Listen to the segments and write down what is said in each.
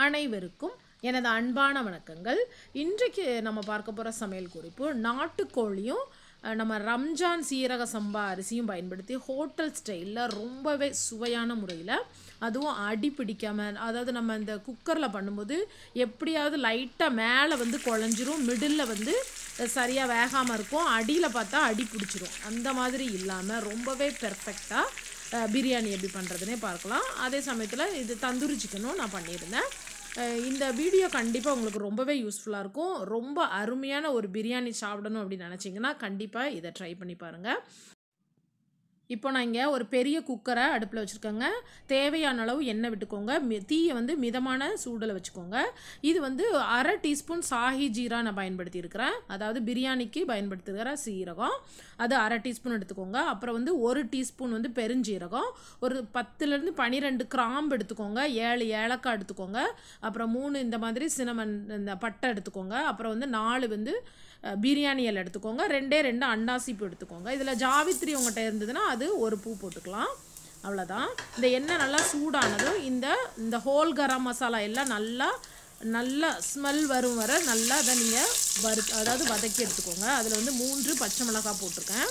அனைவருக்கும் எனது அன்பான வணக்கங்கள் இன்றைக்கு நம்ம பார்க்க போகிற சமையல் குறிப்பு நாட்டுக்கோழியும் அஹ், நம்ம ரம்ஜான் சீரக சம்பா அரிசியும் பயன்படுத்தி ஹோட்டல் ஸ்டைலில் ரொம்பவே சுவையான முறையில் அதுவும் அடி பிடிக்காமல் அதாவது நம்ம இந்த குக்கரில் பண்ணும்போது எப்படியாவது லைட்டாக மேலே வந்து குழஞ்சிரும் மிடில் வந்து சரியாக வேகாமல் இருக்கும் அடியில் பார்த்தா அடி பிடிச்சிரும் அந்த மாதிரி இல்லாமல் ரொம்பவே பெர்ஃபெக்டாக பிரியாணி எப்படி பண்ணுறதுனே பார்க்கலாம் அதே சமயத்தில் இது தந்தூரி சிக்கனும் நான் பண்ணியிருந்தேன் அஹ் இந்த வீடியோ கண்டிப்பாக உங்களுக்கு ரொம்பவே யூஸ்ஃபுல்லாக இருக்கும் ரொம்ப அருமையான ஒரு பிரியாணி சாப்பிடணும் அப்படின்னு நினச்சிங்கன்னா கண்டிப்பாக இதை ட்ரை பண்ணி பாருங்கள் இப்போ நான் இங்கே ஒரு பெரிய குக்கரை அடுப்பில் வச்சுருக்கேங்க தேவையான அளவு எண்ணெய் விட்டுக்கோங்க மி தீயை வந்து மிதமான சூடில் வச்சுக்கோங்க இது வந்து அரை டீஸ்பூன் சாஹி ஜீரா நான் பயன்படுத்தியிருக்கிறேன் அதாவது பிரியாணிக்கு பயன்படுத்துகிற சீரகம் அது அரை டீஸ்பூன் எடுத்துக்கோங்க அப்புறம் வந்து ஒரு டீஸ்பூன் வந்து பெருஞ்சீரகம் ஒரு பத்துலேருந்து பன்னிரெண்டு கிராம்பு எடுத்துக்கோங்க ஏழு ஏலக்காய் எடுத்துக்கோங்க அப்புறம் மூணு இந்த மாதிரி சினமன் இந்த பட்டை எடுத்துக்கோங்க அப்புறம் வந்து நாலு வந்து அஹ், பிரியாணி இலை எடுத்துக்கோங்க ரெண்டே ரெண்டு அண்டாசிப்பு எடுத்துக்கோங்க இதில் ஜாவித்ரி உங்கள்கிட்ட இருந்ததுன்னா அது ஒரு பூ போட்டுக்கலாம் அவ்வளோதான் இந்த எண்ணெய் நல்லா சூடானதும் இந்த இந்த ஹோல் கரம் மசாலா எல்லாம் நல்லா நல்லா ஸ்மெல் வரும் வர நல்லா அதை நீங்கள் வறு அதாவது வதக்கி எடுத்துக்கோங்க அதில் வந்து மூன்று பச்சை மிளகாய் போட்டிருக்கேன்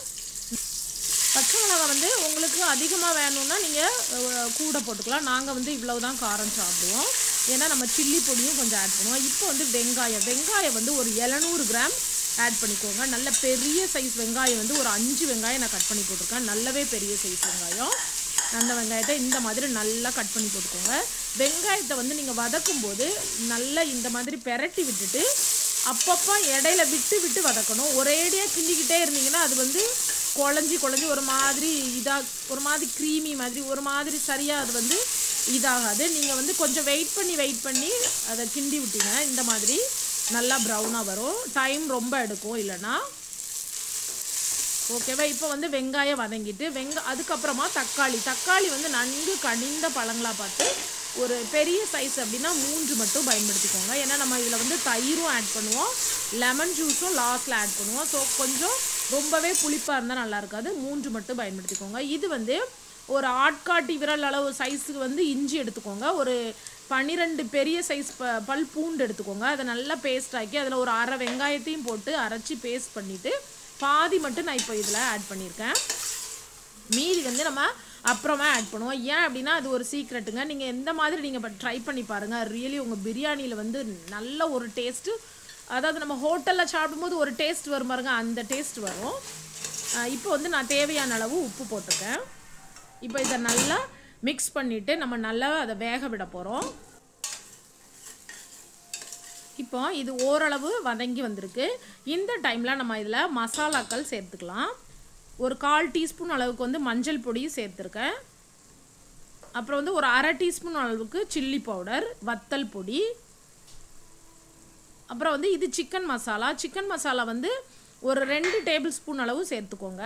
பச்சை மிளகாய் வந்து உங்களுக்கு அதிகமாக வேணும்னா நீங்கள் கூட போட்டுக்கலாம் நாங்கள் வந்து இவ்வளவு தான் காரம் சாப்பிடுவோம் ஏன்னா நம்ம சில்லி பொடியும் கொஞ்சம் ஆட் பண்ணுவோம் இப்போ வந்து வெங்காயம் வெங்காயம் வந்து ஒரு எழுநூறு கிராம் ஆட் பண்ணிக்கோங்க நல்ல பெரிய சைஸ் வெங்காயம் வந்து ஒரு அஞ்சு வெங்காயம் நான் கட் பண்ணி போட்டிருக்கேன் நல்லாவே பெரிய சைஸ் வெங்காயம் அந்த வெங்காயத்தை இந்த மாதிரி நல்லா கட் பண்ணி போட்டுக்கோங்க வெங்காயத்தை வந்து நீங்கள் வதக்கும் போது நல்லா இந்த மாதிரி பெரட்டி விட்டுட்டு அப்பப்போ இடையில விட்டு விட்டு வதக்கணும் ஒரேடியாக கிண்டிக்கிட்டே இருந்தீங்கன்னா அது வந்து குழஞ்சி குழஞ்சி ஒரு மாதிரி இதாக ஒரு மாதிரி க்ரீமி மாதிரி ஒரு மாதிரி சரியாக அது வந்து இதாகாது நீங்கள் வந்து கொஞ்சம் வெயிட் பண்ணி வெயிட் பண்ணி அதை கிண்டி விட்டீங்க இந்த மாதிரி நல்லா ப்ரௌனாக வரும் டைம் ரொம்ப எடுக்கும் இல்லைன்னா ஓகேவா இப்போ வந்து வெங்காயம் வதங்கிட்டு வெங்க அதுக்கப்புறமா தக்காளி தக்காளி வந்து நன்கு கனிந்த பழங்களாக பார்த்து ஒரு பெரிய சைஸ் அப்படின்னா மூன்று மட்டும் பயன்படுத்திக்கோங்க ஏன்னா நம்ம இதில் வந்து தயிரும் ஆட் பண்ணுவோம் லெமன் ஜூஸும் லாஸ்ட்டில் ஆட் பண்ணுவோம் ஸோ கொஞ்சம் ரொம்பவே புளிப்பாக இருந்தால் நல்லா இருக்காது மூன்று மட்டும் பயன்படுத்திக்கோங்க இது வந்து ஒரு ஆட்காட்டி விரல் அளவு சைஸுக்கு வந்து இஞ்சி எடுத்துக்கோங்க ஒரு பன்னிரெண்டு பெரிய சைஸ் ப பல் பூண்டு எடுத்துக்கோங்க அதை நல்லா பேஸ்ட் ஆக்கி அதில் ஒரு அரை வெங்காயத்தையும் போட்டு அரைச்சி பேஸ்ட் பண்ணிவிட்டு பாதி மட்டும் நான் இப்போ இதில் ஆட் பண்ணியிருக்கேன் மீதி வந்து நம்ம அப்புறமா ஆட் பண்ணுவோம் ஏன் அப்படின்னா அது ஒரு சீக்ரெட்டுங்க நீங்கள் எந்த மாதிரி நீங்கள் ட்ரை பண்ணி பாருங்கள் ரியலி உங்கள் பிரியாணியில் வந்து நல்ல ஒரு டேஸ்ட்டு அதாவது நம்ம ஹோட்டலில் சாப்பிடும்போது ஒரு டேஸ்ட் வரும் பாருங்க அந்த டேஸ்ட் வரும் அஹ் இப்போ வந்து நான் தேவையான அளவு உப்பு போட்டிருக்கேன் இப்போ இதை நல்லா மிக்ஸ் பண்ணிவிட்டு நம்ம நல்லா அதை வேக விட போகிறோம் இப்போ இது ஓரளவு வதங்கி வந்திருக்கு இந்த டைமில் நம்ம இதில் மசாலாக்கள் சேர்த்துக்கலாம் ஒரு கால் டீஸ்பூன் அளவுக்கு வந்து மஞ்சள் பொடி சேர்த்துருக்கேன் அப்புறம் வந்து ஒரு அரை டீஸ்பூன் அளவுக்கு சில்லி பவுடர் வத்தல் பொடி அப்புறம் வந்து இது சிக்கன் மசாலா சிக்கன் மசாலா வந்து ஒரு ரெண்டு டேபிள் ஸ்பூன் அளவு சேர்த்துக்கோங்க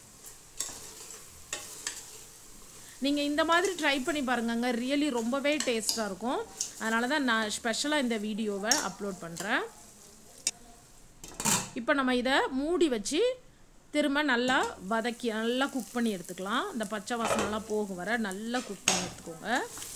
நீங்கள் இந்த மாதிரி ட்ரை பண்ணி பாருங்கங்க ரியலி ரொம்பவே டேஸ்ட்டாக இருக்கும் அதனால தான் நான் ஸ்பெஷலாக இந்த வீடியோவை அப்லோட் பண்ணுறேன் இப்போ நம்ம இதை மூடி வச்சு திரும்ப நல்லா வதக்கி நல்லா குக் பண்ணி எடுத்துக்கலாம் இந்த பச்சை வாசனைலாம் போகும் வர நல்லா குக் பண்ணி எடுத்துக்கோங்க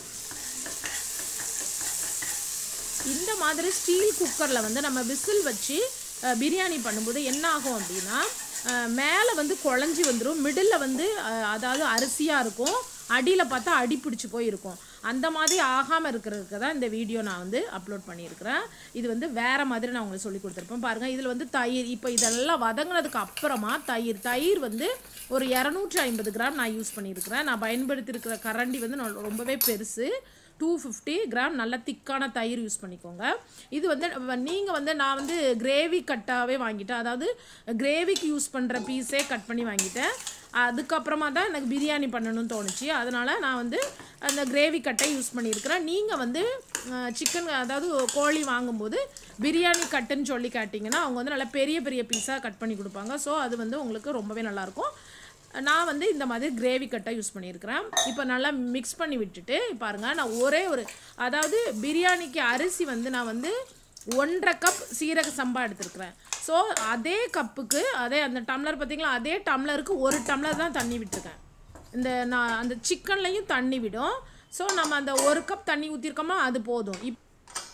இந்த மாதிரி ஸ்டீல் குக்கரில் வந்து நம்ம விசில் வச்சு அஹ், பிரியாணி பண்ணும்போது என்ன ஆகும் அப்படின்னா அஹ், மேலே வந்து குழஞ்சி வந்துடும் மிடில் வந்து அஹ், அதாவது அரிசியாக இருக்கும் அடியில் பார்த்தா அடி பிடிச்சி போயிருக்கும் அந்த மாதிரி ஆகாமல் இருக்கிறதுக்கு தான் இந்த வீடியோ நான் வந்து அப்லோட் பண்ணியிருக்கிறேன் இது வந்து வேறு மாதிரி நான் உங்களுக்கு சொல்லி கொடுத்துருப்பேன் பாருங்கள் இதில் வந்து தயிர் இப்போ இதெல்லாம் வதங்கினதுக்கு அப்புறமா தயிர் தயிர் வந்து ஒரு இரநூற்றி ஐம்பது கிராம் நான் யூஸ் பண்ணியிருக்கிறேன் நான் பயன்படுத்தியிருக்கிற கரண்டி வந்து நான் ரொம்பவே பெருசு டூ ஃபிஃப்டி கிராம் நல்ல திக்கான தயிர் யூஸ் பண்ணிக்கோங்க இது வந்து நீங்கள் வந்து நான் வந்து கிரேவி கட்டாகவே வாங்கிட்டேன் அதாவது கிரேவிக்கு யூஸ் பண்ணுற பீஸே கட் பண்ணி வாங்கிட்டேன் அதுக்கப்புறமா தான் எனக்கு பிரியாணி பண்ணணும்னு தோணுச்சு அதனால் நான் வந்து அந்த கிரேவி கட்டை யூஸ் பண்ணியிருக்கிறேன் நீங்கள் வந்து சிக்கன் அதாவது கோழி வாங்கும்போது பிரியாணி கட்டுன்னு சொல்லி கேட்டிங்கன்னா அவங்க வந்து நல்லா பெரிய பெரிய பீஸாக கட் பண்ணி கொடுப்பாங்க ஸோ அது வந்து உங்களுக்கு ரொம்பவே நல்லாயிருக்கும் நான் வந்து இந்த மாதிரி கிரேவி கட்டை யூஸ் பண்ணியிருக்கிறேன் இப்போ நல்லா மிக்ஸ் பண்ணி விட்டுட்டு பாருங்கள் நான் ஒரே ஒரு அதாவது பிரியாணிக்கு அரிசி வந்து நான் வந்து ஒன்றரை கப் சீரக சம்பா எடுத்திருக்கிறேன் ஸோ அதே கப்புக்கு அதே அந்த டம்ளர் பார்த்தீங்களா அதே டம்ளருக்கு ஒரு டம்ளர் தான் தண்ணி விட்டுருக்கேன் இந்த நான் அந்த சிக்கன்லேயும் தண்ணி விடும் ஸோ நம்ம அந்த ஒரு கப் தண்ணி ஊற்றிருக்கோமா அது போதும் இப்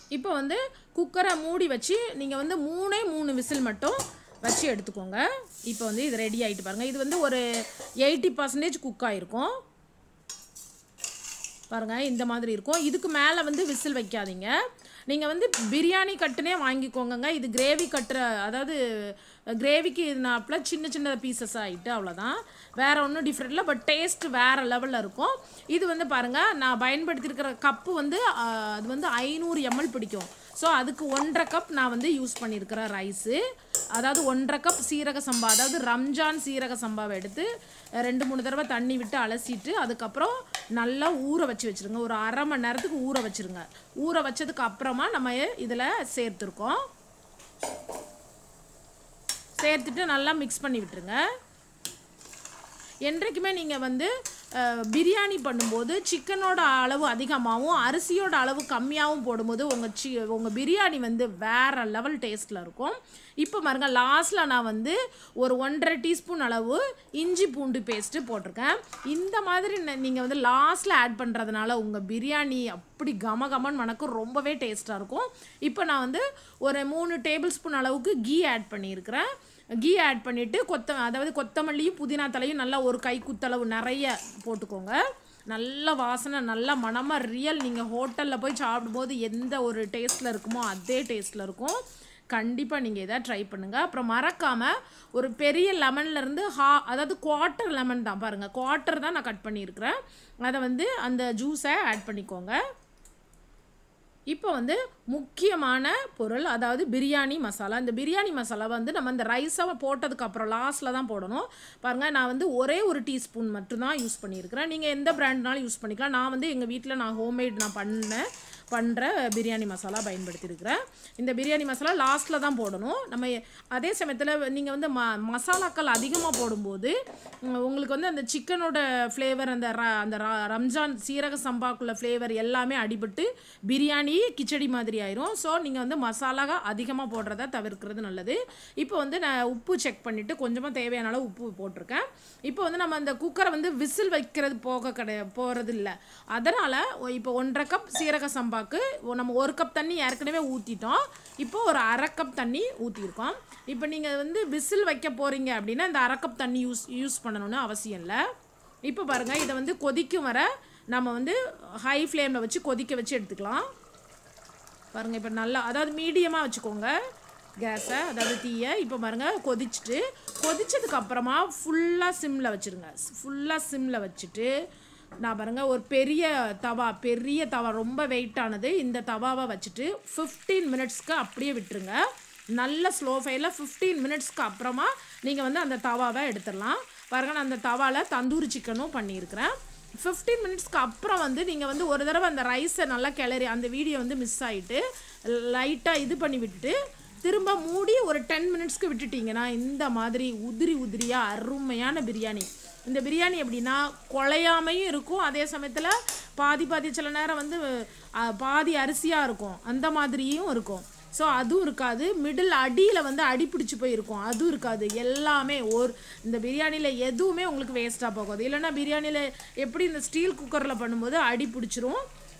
இப்போ வந்து குக்கரை மூடி வச்சு நீங்கள் வந்து மூணே மூணு விசில் மட்டும் வச்சு எடுத்துக்கோங்க இப்போ வந்து இது ரெடி ஆகிட்டு பாருங்கள் இது வந்து ஒரு எயிட்டி பர்சன்டேஜ் குக் ஆகிருக்கும் பாருங்கள் இந்த மாதிரி இருக்கும் இதுக்கு மேலே வந்து விசில் வைக்காதீங்க நீங்கள் வந்து பிரியாணி கட்டுனே வாங்கிக்கோங்கங்க இது கிரேவி கட்டுற அதாவது கிரேவிக்கு நாப்பில் சின்ன சின்ன பீசஸ் ஆகிட்டு அவ்வளோதான் வேறு ஒன்றும் டிஃப்ரெண்ட் இல்லை பட் டேஸ்ட் வேறு லெவலில் இருக்கும் இது வந்து பாருங்கள் நான் பயன்படுத்தியிருக்கிற கப்பு வந்து ஆ, அது வந்து ஐநூறு எம்எல் பிடிக்கும் ஸோ அதுக்கு ஒன்றரை கப் நான் வந்து யூஸ் பண்ணியிருக்கிறேன் ரைஸு அதாவது ஒன்றரை கப் சீரக சம்பா அதாவது ரம்ஜான் சீரக சம்பாவை எடுத்து ரெண்டு மூணு தடவை தண்ணி விட்டு அலசிட்டு அதுக்கப்புறம் நல்லா ஊற வச்சு வச்சுருங்க ஒரு அரை மணி நேரத்துக்கு ஊற வச்சுருங்க ஊற வச்சதுக்கு அப்புறமா நம்ம இதில் சேர்த்துருக்கோம் சேர்த்துட்டு நல்லா மிக்ஸ் பண்ணி விட்டுருங்க என்றைக்குமே நீங்கள் வந்து அஹ், பிரியாணி பண்ணும்போது சிக்கனோட அளவு அதிகமாகவும் அரிசியோட அளவு கம்மியாகவும் போடும்போது உங்கள் சி உங்கள் பிரியாணி வந்து வேறு லெவல் டேஸ்ட்டில் இருக்கும் இப்போ பாருங்க லாஸ்ட்டில் நான் வந்து ஒரு ஒன்றரை டீஸ்பூன் அளவு இஞ்சி பூண்டு பேஸ்ட்டு போட்டிருக்கேன் இந்த மாதிரி நீங்கள் வந்து லாஸ்ட்டில் ஆட் பண்ணுறதுனால உங்கள் பிரியாணி அப்படி கம கமன் மணக்கும் ரொம்பவே டேஸ்ட்டாக இருக்கும் இப்போ நான் வந்து ஒரு மூணு டேபிள் ஸ்பூன் அளவுக்கு கீ ஆட் பண்ணியிருக்கிறேன் கீ ஆட் பண்ணிவிட்டு கொத்த அதாவது கொத்தமல்லியும் புதினா தலையும் நல்லா ஒரு கை குத்தளவு நிறைய போட்டுக்கோங்க நல்ல வாசனை நல்ல மணமாக ரியல் நீங்கள் ஹோட்டலில் போய் சாப்பிடும்போது எந்த ஒரு டேஸ்ட்டில் இருக்குமோ அதே டேஸ்ட்டில் இருக்கும் கண்டிப்பாக நீங்கள் இதை ட்ரை பண்ணுங்கள் அப்புறம் மறக்காமல் ஒரு பெரிய லெமன்லேருந்து ஹா அதாவது குவார்ட்டர் லெமன் தான் பாருங்கள் குவார்ட்டர் தான் நான் கட் பண்ணியிருக்கிறேன் அதை வந்து அந்த ஜூஸை ஆட் பண்ணிக்கோங்க இப்போ வந்து முக்கியமான பொருள் அதாவது பிரியாணி மசாலா இந்த பிரியாணி மசாலா வந்து நம்ம இந்த ரைஸை போட்டதுக்கு அப்புறம் லாஸ்ட்டில் தான் போடணும் பாருங்கள் நான் வந்து ஒரே ஒரு டீஸ்பூன் மட்டும்தான் யூஸ் பண்ணியிருக்கிறேன் நீங்கள் எந்த பிராண்ட்னாலும் யூஸ் பண்ணிக்கலாம் நான் வந்து எங்கள் வீட்டில் நான் ஹோம்மேட் நான் பண்ணேன் பண்ணுற பிரியாணி மசாலா பயன்படுத்தியிருக்கிறேன் இந்த பிரியாணி மசாலா லாஸ்ட்டில் தான் போடணும் நம்ம அதே சமயத்தில் நீங்கள் வந்து ம மசாலாக்கள் அதிகமாக போடும்போது உம், உங்களுக்கு வந்து அந்த சிக்கனோட ஃப்ளேவர் அந்த ர அந்த ர- ரம்ஜான் சீரக சம்பாக்குள்ள ஃப்ளேவர் எல்லாமே அடிபட்டு பிரியாணி கிச்சடி மாதிரி ஆயிரும் ஸோ நீங்கள் வந்து மசாலா அதிகமாக போடுறத தவிர்க்கிறது நல்லது இப்போ வந்து நான் உப்பு செக் பண்ணிவிட்டு கொஞ்சமாக தேவையான அளவு உப்பு போட்டிருக்கேன் இப்போ வந்து நம்ம அந்த குக்கரை வந்து விசில் வைக்கிறது போக கிடை போகிறது இல்லை அதனால் இப்போ ஒன்றரை கப் சீரக சம்பாக்கு நம்ம ஒரு கப் தண்ணி ஏற்கனவே ஊற்றிட்டோம் இப்போ ஒரு அரை கப் தண்ணி ஊற்றிருக்கோம் இப்போ நீங்கள் வந்து விசில் வைக்க போகிறீங்க அப்படின்னா இந்த அரை கப் தண்ணி யூஸ் யூஸ் பண்ணணும்னு அவசியம் இல்லை இப்போ பாருங்கள் இதை வந்து கொதிக்கும் வர நம்ம வந்து ஹை ஃப்ளேமில் வச்சு கொதிக்க வச்சு எடுத்துக்கலாம் பாருங்கள் இப்போ நல்லா அதாவது மீடியமாக வச்சுக்கோங்க கேஸை அதாவது தீயை இப்போ பாருங்கள் கொதிச்சுட்டு கொதிச்சதுக்கு அப்புறமா ஃபுல்லாக சிம்மில் வச்சுருங்க ஃபுல்லாக சிம்மில் வச்சுட்டு நான் பாருங்கள் ஒரு பெரிய தவா பெரிய தவா ரொம்ப வெயிட்டானது இந்த தவாவை வச்சுட்டு ஃபிஃப்டீன் மினிட்ஸ்க்கு அப்படியே விட்டுருங்க நல்ல ஸ்லோ ஃபயரில் ஃபிஃப்டீன் மினிட்ஸ்க்கு அப்புறமா நீங்கள் வந்து அந்த தவாவை எடுத்துடலாம் பாருங்கள் நான் அந்த தவாவில் தந்தூரி சிக்கனும் பண்ணியிருக்கிறேன் ஃபிஃப்டீன் மினிட்ஸ்க்கு அப்புறம் வந்து நீங்கள் வந்து ஒரு தடவை அந்த ரைஸை நல்லா கிளறி அந்த வீடியோ வந்து மிஸ் ஆகிட்டு லைட்டாக இது பண்ணி விட்டுட்டு திரும்ப மூடி ஒரு டென் மினிட்ஸ்க்கு விட்டுட்டிங்கன்னா இந்த மாதிரி உதிரி உதிரியாக அருமையான பிரியாணி இந்த பிரியாணி எப்படின்னா குழையாமையும் இருக்கும் அதே சமயத்தில் பாதி பாதி சில நேரம் வந்து அஹ், பாதி அரிசியாக இருக்கும் அந்த மாதிரியும் இருக்கும் ஸோ அதுவும் இருக்காது மிடில் அடியில் வந்து அடி பிடிச்சி போயிருக்கும் அதுவும் இருக்காது எல்லாமே ஒரு இந்த பிரியாணியில் எதுவுமே உங்களுக்கு வேஸ்ட்டாக போகாது இல்லைன்னா பிரியாணியில் எப்படி இந்த ஸ்டீல் குக்கரில் பண்ணும்போது அடி பிடிச்சிரும்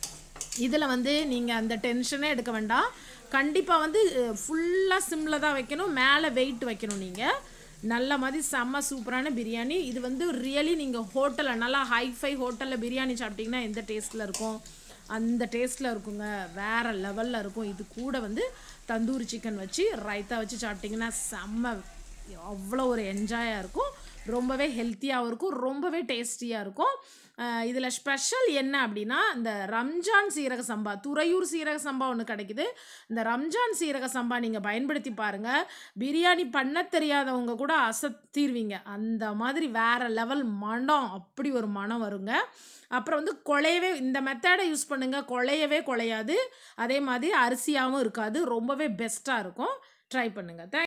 இதில் வந்து நீங்கள் அந்த டென்ஷனே எடுக்க வேண்டாம் கண்டிப்பாக வந்து ஃபுல்லாக சிம்மில் தான் வைக்கணும் மேலே வெயிட் வைக்கணும் நீங்கள் நல்ல மாதிரி செம்ம சூப்பரான பிரியாணி இது வந்து ரியலி நீங்கள் ஹோட்டலில் நல்லா ஹைஃபை ஹோட்டலில் பிரியாணி சாப்பிட்டிங்கன்னா எந்த டேஸ்ட்டில் இருக்கும் அந்த டேஸ்ட்டில் இருக்குங்க வேறு லெவலில் இருக்கும் இது கூட வந்து தந்தூரி சிக்கன் வச்சு ரைத்தா வச்சு சாப்பிட்டிங்கன்னா செம்ம அவ்வளோ ஒரு என்ஜாயாக இருக்கும் ரொம்பவே ஹெல்த்தியாகவும் இருக்கும் ரொம்பவே டேஸ்டியாக இருக்கும் இதில் ஸ்பெஷல் என்ன அப்படின்னா இந்த ரம்ஜான் சீரக சம்பா துறையூர் சீரக சம்பா ஒன்று கிடைக்குது இந்த ரம்ஜான் சீரக சம்பா நீங்கள் பயன்படுத்தி பாருங்கள் பிரியாணி பண்ண தெரியாதவங்க கூட அசத்திடுவீங்க அந்த மாதிரி வேறு லெவல் மனம் அப்படி ஒரு மனம் வருங்க அப்புறம் வந்து குழையவே இந்த மெத்தடை யூஸ் பண்ணுங்கள் குழையவே குழையாது அதே மாதிரி அரிசியாகவும் இருக்காது ரொம்பவே பெஸ்ட்டாக இருக்கும் ட்ரை பண்ணுங்கள் தேங்க்